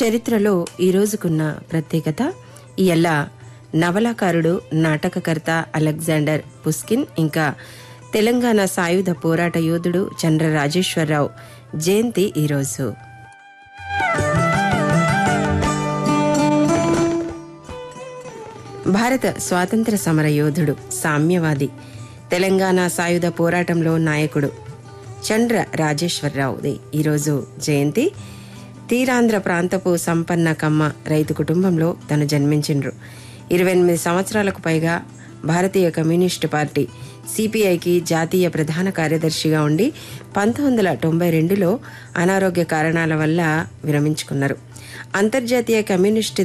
చరిత్రలో ఈ రోజుకున్న ప్రత్యేకత ఇయల్ల నవలాకారుడు నాటకకర్త అలెగ్జాండర్ పుస్కిన్ ఇంకా తెలంగాణ సాయుధ పోరాట యోధుడు చంద్ర రాజేశ్వరరావు జయంతి ఈరోజు భారత స్వాతంత్ర సమర యోధుడు సామ్యవాది తెలంగాణ సాయుధ పోరాటంలో నాయకుడు చంద్ర రాజేశ్వరరావుది ఈరోజు జయంతి తీరాంధ్ర ప్రాంతపు సంపన్న కమ్మ రైతు కుటుంబంలో తను జన్మించిండ్రు ఇరవై ఎనిమిది సంవత్సరాలకు పైగా భారతీయ కమ్యూనిస్టు పార్టీ సిపిఐకి జాతీయ ప్రధాన కార్యదర్శిగా ఉండి పంతొమ్మిది వందల తొంభై రెండులో అనారోగ్య కారణాల వల్ల విరమించుకున్నారు అంతర్జాతీయ కమ్యూనిస్టు